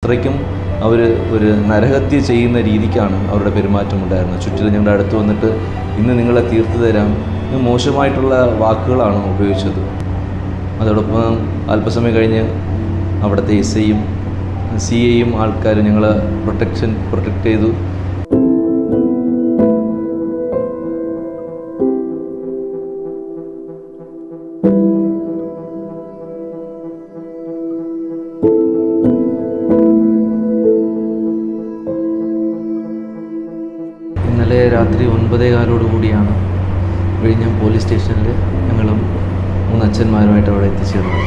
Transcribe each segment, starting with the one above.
അത്രയ്ക്കും അവർ ഒരു നരഹത്യ ചെയ്യുന്ന രീതിക്കാണ് അവരുടെ പെരുമാറ്റം ഉണ്ടായിരുന്നത് ചുറ്റിലും ഞങ്ങളുടെ അടുത്ത് വന്നിട്ട് ഇന്ന് നിങ്ങളെ തീർത്തു തരാം ഇന്ന് മോശമായിട്ടുള്ള വാക്കുകളാണ് ഉപയോഗിച്ചത് അതോടൊപ്പം അല്പസമയം കഴിഞ്ഞ് അവിടുത്തെ എസ് ഐയും സി ഐയും ആൾക്കാർ ഞങ്ങളെ പ്രൊട്ടക്ഷൻ പ്രൊട്ടക്റ്റ് ചെയ്തു ഇന്നലെ രാത്രി ഒൻപതേ കാലോട് കൂടിയാണ് വിഴിഞ്ഞം പോലീസ് സ്റ്റേഷനിൽ ഞങ്ങളും മൂന്ന് അച്ഛന്മാരുമായിട്ട് അവിടെ എത്തിച്ചേർന്നത്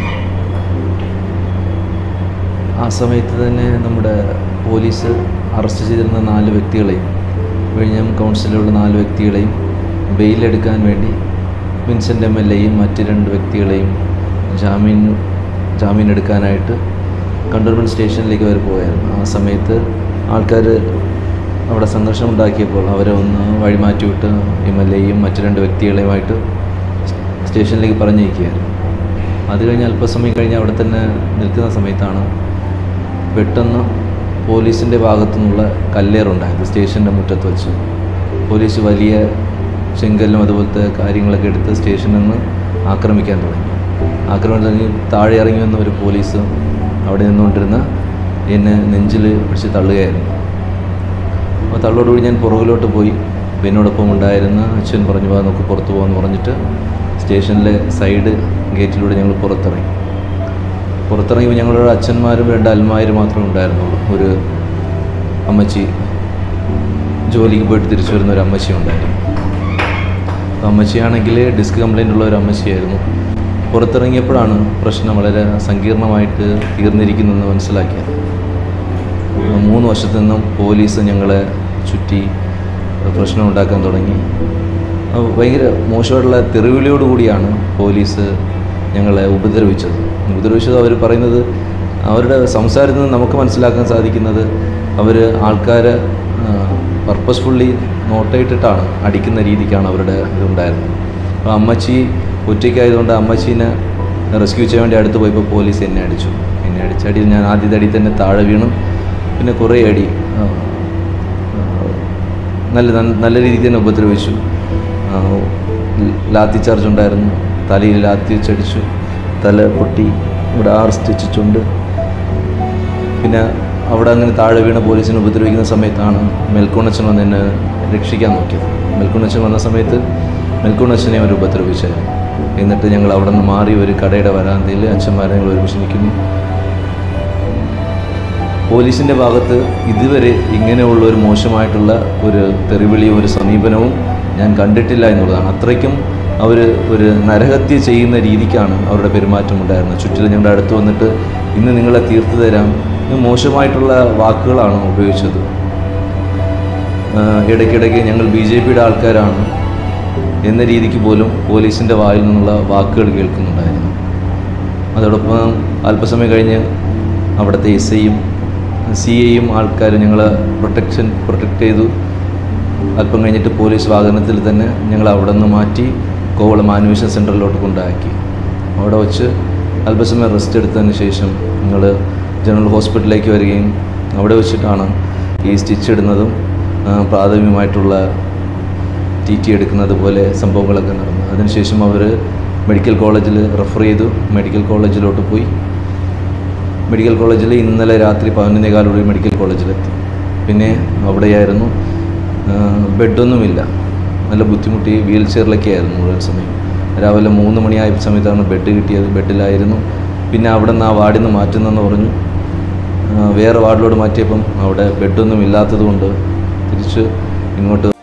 ആ സമയത്ത് തന്നെ നമ്മുടെ പോലീസ് അറസ്റ്റ് ചെയ്തിരുന്ന നാല് വ്യക്തികളെയും വിഴിഞ്ഞം കൗൺസിലുള്ള നാല് വ്യക്തികളെയും ബെയിലെടുക്കാൻ വേണ്ടി വിൻസെൻ്റ് എം എൽ എയും മറ്റ് രണ്ട് വ്യക്തികളെയും ജാമീൻ ജാമീൻ എടുക്കാനായിട്ട് കണ്ടോൺമെൻറ്റ് സ്റ്റേഷനിലേക്ക് അവർ പോയായിരുന്നു ആ സമയത്ത് ആൾക്കാർ അവിടെ സംഘർഷം ഉണ്ടാക്കിയപ്പോൾ അവരെ ഒന്ന് വഴിമാറ്റി വിട്ട് എം എൽ എയും മറ്റ് രണ്ട് വ്യക്തികളെയുമായിട്ട് സ്റ്റേഷനിലേക്ക് പറഞ്ഞയക്കുകയായിരുന്നു അത് കഴിഞ്ഞ് അല്പസമയം കഴിഞ്ഞ് അവിടെ തന്നെ നിൽക്കുന്ന സമയത്താണ് പെട്ടെന്ന് പോലീസിൻ്റെ ഭാഗത്തു നിന്നുള്ള കല്ലേറുണ്ടായത് സ്റ്റേഷൻ്റെ മുറ്റത്ത് വെച്ച് പോലീസ് വലിയ ചെങ്കല്ലും അതുപോലത്തെ കാര്യങ്ങളൊക്കെ എടുത്ത് സ്റ്റേഷനിൽ നിന്ന് ആക്രമിക്കാൻ തുടങ്ങി ആക്രമണം തുടങ്ങി താഴെ ഇറങ്ങി വന്ന ഒരു പോലീസ് അവിടെ നിന്നുകൊണ്ടിരുന്ന എന്നെ നെഞ്ചിൽ പിടിച്ച് തള്ളുകയായിരുന്നു അപ്പോൾ തള്ളോടുകൂടി ഞാൻ പുറകിലോട്ട് പോയി അപ്പോൾ എന്നോടൊപ്പം ഉണ്ടായിരുന്ന അച്ഛൻ പറഞ്ഞു പോകാൻ നമുക്ക് പുറത്ത് പോകാമെന്ന് പറഞ്ഞിട്ട് സ്റ്റേഷനിലെ സൈഡ് ഗേറ്റിലൂടെ ഞങ്ങൾ പുറത്തിറങ്ങി പുറത്തിറങ്ങിയപ്പോൾ ഞങ്ങളുടെ അച്ഛന്മാരും രണ്ട് അൽമാരും മാത്രമേ ഉണ്ടായിരുന്നുള്ളൂ ഒരു അമ്മച്ചി ജോലിക്ക് പോയിട്ട് തിരിച്ചു വരുന്ന ഒരു അമ്മച്ചി ഉണ്ടായിരുന്നു അപ്പോൾ അമ്മച്ചിയാണെങ്കിൽ ഡിസ്ക് കംപ്ലൈൻ്റ് ഉള്ള ഒരു അമ്മച്ചിയായിരുന്നു പുറത്തിറങ്ങിയപ്പോഴാണ് പ്രശ്നം വളരെ സങ്കീർണമായിട്ട് തീർന്നിരിക്കുന്നതെന്ന് മനസ്സിലാക്കിയത് മൂന്ന് വർഷത്തു നിന്നും പോലീസ് ഞങ്ങളെ ചുറ്റി പ്രശ്നം ഉണ്ടാക്കാൻ തുടങ്ങി അപ്പോൾ ഭയങ്കര മോശമായിട്ടുള്ള തെറിവിളിയോട് കൂടിയാണ് പോലീസ് ഞങ്ങളെ ഉപദ്രവിച്ചത് ഉപദ്രവിച്ചത് അവർ പറയുന്നത് അവരുടെ സംസാരത്തിൽ നിന്ന് നമുക്ക് മനസ്സിലാക്കാൻ സാധിക്കുന്നത് അവർ ആൾക്കാരെ പർപ്പസ്ഫുള്ളി നോട്ടയിട്ടിട്ടാണ് അടിക്കുന്ന രീതിക്കാണ് അവരുടെ ഇതുണ്ടായിരുന്നത് അപ്പോൾ അമ്മച്ചി ഒറ്റയ്ക്കായതുകൊണ്ട് അമ്മച്ചീനെ റെസ്ക്യൂ ചെയ്യാൻ വേണ്ടി അടുത്ത് പോയപ്പോൾ പോലീസ് എന്നെ അടിച്ചു എന്നെ അടിച്ച അടിയിൽ ഞാൻ ആദ്യത്തെ അടി തന്നെ താഴെ വീണു പിന്നെ കുറേ അടി ആ, ആ, നല്ല നന്ന- നല്ല രീതിയിൽ തന്നെ ഉപദ്രവിച്ചു ആ, ലാത്തി ചാർജ് ഉണ്ടായിരുന്നു തലയിൽ ലാത്തി വെച്ചടിച്ചു തല പൊട്ടി ഇവിടെ ആറ് സ്റ്റിച്ചിട്ടുണ്ട് പിന്നെ അവിടെ അങ്ങനെ താഴെ വീണ പോലീസിനെ ഉപദ്രവിക്കുന്ന സമയത്താണ് മെൽക്കോണച്ചൻ വന്ന് എന്നെ രക്ഷിക്കാൻ നോക്കിയത് മെൽക്കോണച്ചൻ വന്ന സമയത്ത് മെൽക്കോണച്ചനെ അവർ ഉപദ്രവിച്ചായിരുന്നു എന്നിട്ട് ഞങ്ങൾ അവിടെ നിന്ന് മാറി ഒരു കടയുടെ വരാന്തയിൽ അച്ഛന്മാരെ ഞങ്ങൾ ഒരുമിച്ച് നിൽക്കുന്നു പോലീസിൻ്റെ ഭാഗത്ത് ഇതുവരെ ഇങ്ങനെയുള്ള ഒരു മോശമായിട്ടുള്ള ഒരു തെറിവിളിയും ഒരു സമീപനവും ഞാൻ കണ്ടിട്ടില്ല എന്നുള്ളതാണ് അത്രയ്ക്കും അവർ ഒരു നരഹത്യ ചെയ്യുന്ന രീതിക്കാണ് അവരുടെ പെരുമാറ്റം ഉണ്ടായിരുന്നത് ചുറ്റിലും ഞങ്ങളുടെ അടുത്ത് വന്നിട്ട് ഇന്ന് നിങ്ങളെ തീർത്തു തരാം ഇന്ന് മോശമായിട്ടുള്ള വാക്കുകളാണ് ഉപയോഗിച്ചത് ആഹ് ഇടയ്ക്കിടയ്ക്ക് ഞങ്ങൾ ബി ജെ പിയുടെ ആൾക്കാരാണ് എന്ന രീതിക്ക് പോലും പോലീസിൻ്റെ വായിൽ നിന്നുള്ള വാക്കുകൾ കേൾക്കുന്നുണ്ടായിരുന്നു അതോടൊപ്പം അല്പസമയം കഴിഞ്ഞ് അവിടുത്തെ എസ് ഐയും സി ഐയും ആൾക്കാർ ഞങ്ങളെ പ്രൊട്ടക്ഷൻ പ്രൊട്ടക്റ്റ് ചെയ്തു അല്പം കഴിഞ്ഞിട്ട് പോലീസ് വാഹനത്തിൽ തന്നെ ഞങ്ങൾ അവിടെ നിന്ന് മാറ്റി കോവളം മാനുവേഷൻ സെൻറ്ററിലോട്ട് കൊണ്ടാക്കി അവിടെ വച്ച് അല്പസമയം റെസ്റ്റ് എടുത്തതിന് ശേഷം ഞങ്ങൾ ജനറൽ ഹോസ്പിറ്റലിലേക്ക് വരികയും അവിടെ വെച്ചിട്ടാണ് ഈ സ്റ്റിച്ച് ഇടുന്നതും ആ, പ്രാഥമികമായിട്ടുള്ള ടി ടി എടുക്കുന്നത് പോലെ സംഭവങ്ങളൊക്കെ നടന്നു അതിനുശേഷം അവർ മെഡിക്കൽ കോളേജിൽ റെഫർ ചെയ്തു മെഡിക്കൽ കോളേജിലോട്ട് പോയി മെഡിക്കൽ കോളേജിൽ ഇന്നലെ രാത്രി പതിനൊന്നേ കാലോടെ മെഡിക്കൽ കോളേജിലെത്തി പിന്നെ അവിടെയായിരുന്നു ആ, ബെഡൊന്നുമില്ല നല്ല ബുദ്ധിമുട്ടി വീൽ ചെയറിലൊക്കെ ആയിരുന്നു മുഴുവൻ സമയം രാവിലെ മൂന്ന് മണിയായ സമയത്താണ് ബെഡ് കിട്ടിയത് ബെഡിലായിരുന്നു പിന്നെ അവിടെ നിന്ന് ആ വാർഡിൽ നിന്ന് മാറ്റുന്നെന്ന് പറഞ്ഞു ആ, വേറെ വാർഡിലോട്ട് മാറ്റിയപ്പം അവിടെ ബെഡൊന്നും ഇല്ലാത്തത് കൊണ്ട് തിരിച്ച് ഇങ്ങോട്ട്